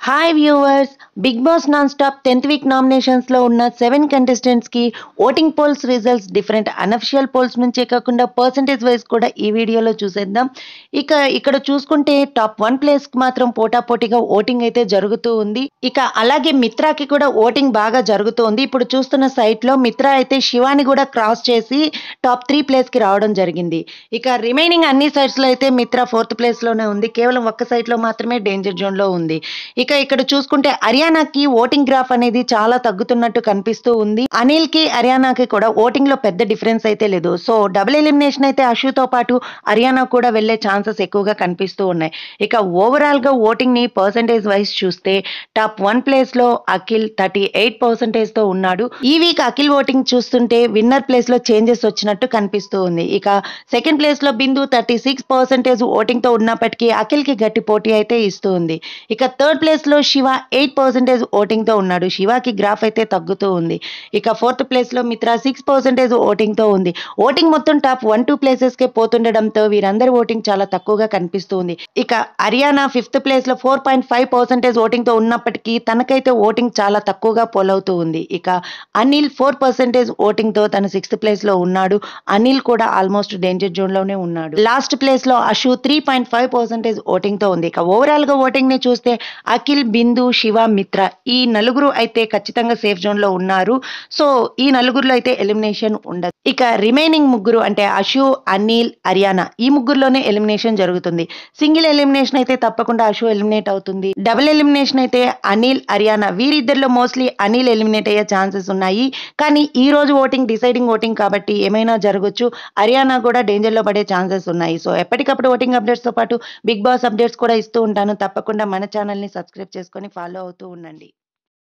hi viewers Bigg Boss non stop tenth week నామినేషన్స్లో ఉన్న seven కంటెస్టెంట్స్కి voting polls results different unofficial polls నుంచే కాకుండా పర్సంటేజ్ వైజ్ కూడా ఈ వీడియోలో చూసేద్దాం ఇక ఇక్కడ చూసుకుంటే టాప్ వన్ ప్లేస్కి మాత్రం పోటాపోటీగా ఓటింగ్ అయితే జరుగుతూ ఉంది ఇక అలాగే మిత్రాకి కూడా ఓటింగ్ బాగా జరుగుతూ ఉంది ఇప్పుడు చూస్తున్న సైట్లో మిత్రా అయితే శివాని కూడా క్రాస్ చేసి టాప్ త్రీ ప్లేస్కి రావడం జరిగింది ఇక రిమైనింగ్ అన్ని సైట్స్లో అయితే మిత్రా ఫోర్త్ ప్లేస్లోనే ఉంది కేవలం ఒక్క సైట్లో మాత్రమే డేంజర్ జోన్లో ఉంది ఇక ఇక్కడ చూసుకుంటే హర్యానాకి ఓటింగ్ గ్రాఫ్ అనేది చాలా తగ్గుతున్నట్టు కనిపిస్తూ ఉంది అనిల్ కి హర్యానాకి కూడా ఓటింగ్ లో పెద్ద డిఫరెన్స్ అయితే లేదు సో డబుల్ ఎలిమినేషన్ అయితే అషుతో పాటు హర్యానా కూడా వెళ్లే ఛాన్సెస్ ఎక్కువగా కనిపిస్తూ ఉన్నాయి ఇక ఓవరాల్ గా ఓటింగ్ ని పర్సంటేజ్ వైజ్ చూస్తే టాప్ వన్ ప్లేస్ లో అఖిల్ థర్టీ ఎయిట్ పర్సెంటేజ్ తో ఉన్నాడు ఈ వీక్ అఖిల్ ఓటింగ్ చూస్తుంటే విన్నర్ ప్లేస్ లో చేంజెస్ వచ్చినట్టు కనిపిస్తూ ఉంది ఇక సెకండ్ ప్లేస్ లో Bindu thirty six percentage voting తో ఉన్నప్పటికీ అఖిల్ కి గట్టి పోటీ అయితే ఇస్తూ ఉంది ఇక థర్డ్ ప్లేస్ లో శివ ఎయిట్ పర్సెంటేజ్ ఓటింగ్ తో ఉన్నాడు శివకి గ్రాఫ్ అయితే తగ్గుతూ ఉంది ఇక ఫోర్త్ ప్లేస్ లో మిత్ర సిక్స్ పర్సెంటేజ్ ఓటింగ్ తో ఉంది ఓటింగ్ మొత్తం టాప్ వన్ టూ ప్లేసెస్ కే పోతుండడంతో వీరందరి ఓటింగ్ చాలా తక్కువగా కనిపిస్తూ ఉంది ఇక హర్యానా ఫిఫ్త్ ప్లేస్ లో four point five percentage voting తో ఉన్నప్పటికీ తనకైతే ఓటింగ్ చాలా తక్కువగా పోలవుతూ ఉంది ఇక అనిల్ ఫోర్ పర్సెంటేజ్ ఓటింగ్ తో తన సిక్స్త్ ప్లేస్ లో ఉన్నాడు అనిల్ కూడా ఆల్మోస్ట్ డేంజర్ జోన్ లోనే ఉన్నాడు లాస్ట్ ప్లేస్ లో Ashu three point five percentage voting తో ఉంది ఇక ఓవరాల్ గా ఓటింగ్ ని చూస్తే అఖిల్ బిందు శివ మిత్ర ఈ నలుగురు అయితే ఖచ్చితంగా సేఫ్ జోన్ లో ఉన్నారు సో ఈ నలుగురిలో అయితే ఎలిమినేషన్ ఉండదు ఇక రిమైనింగ్ ముగ్గురు అంటే అషు అనిల్ హర్యానా ఈ ముగ్గురులోనే ఎలిమినేషన్ జరుగుతుంది సింగిల్ ఎలిమినేషన్ అయితే తప్పకుండా అషు ఎలిమినేట్ అవుతుంది డబుల్ ఎలిమినేషన్ అయితే అనిల్ హర్యానా వీరిద్దరిలో మోస్ట్లీ అనిల్ ఎలిమినేట్ అయ్యే ఛాన్సెస్ ఉన్నాయి కానీ ఈ రోజు ఓటింగ్ డిసైడింగ్ ఓటింగ్ కాబట్టి ఏమైనా జరగచ్చు హర్యానా కూడా డేంజర్ లో పడే ఛాన్సెస్ ఉన్నాయి సో ఎప్పటికప్పుడు ఓటింగ్ అప్డేట్స్ తో పాటు బిగ్ బాస్ అప్డేట్స్ కూడా ఇస్తూ ఉంటాను తప్పకుండా మన ఛానల్ ని సబ్స్క్రైబ్ చేసుకొని ఫాలో అవుతూ ఉండండి